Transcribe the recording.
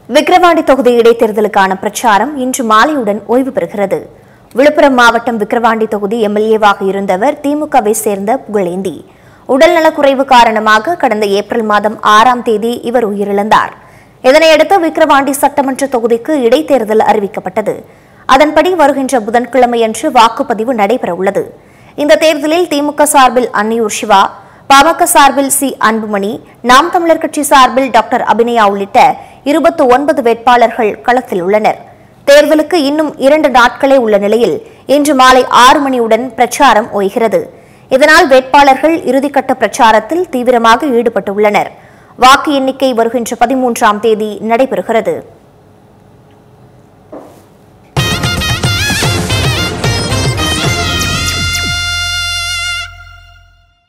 விக்கிரவாண்டி தொகுதி இடைத்தேர்தலுக்கான பிரச்சாரம் இன்று மாலையுடன் ஓய்வு பெறுகிறது விழுப்புரம் மாவட்டம் விக்கிரவாண்டி தொகுதி எம்எல்ஏவாக இருந்தவர் திமுகவை சேர்ந்த புகழேந்தி உடல்நலக்குறைவு காரணமாக கடந்த ஏப்ரல் மாதம் ஆறாம் தேதி இவர் உயிரிழந்தார் இதனையடுத்து விக்கிரவாண்டி சட்டமன்ற தொகுதிக்கு இடைத்தேர்தல் அறிவிக்கப்பட்டது அதன்படி வருகின்ற புதன்கிழமையன்று வாக்குப்பதிவு நடைபெறவுள்ளது இந்த தேர்தலில் திமுக சார்பில் அன்னியூர் சிவா பாமக சார்பில் சி அன்புமணி நாம் தமிழர் கட்சி சார்பில் டாக்டர் அபிநயா உள்ளிட்ட இருபத்தி ஒன்பது வேட்பாளர்கள் களத்தில் உள்ளனர் தேர்தலுக்கு இன்னும் இரண்டு நாட்களே உள்ள நிலையில் இன்று மாலை ஆறு மணியுடன் பிரச்சாரம் ஓய்கிறது இதனால் வேட்பாளர்கள் இறுதிக்கட்ட பிரச்சாரத்தில் தீவிரமாக ஈடுபட்டுள்ளனர் வாக்கு எண்ணிக்கை வருகின்ற பதிமூன்றாம் தேதி நடைபெறுகிறது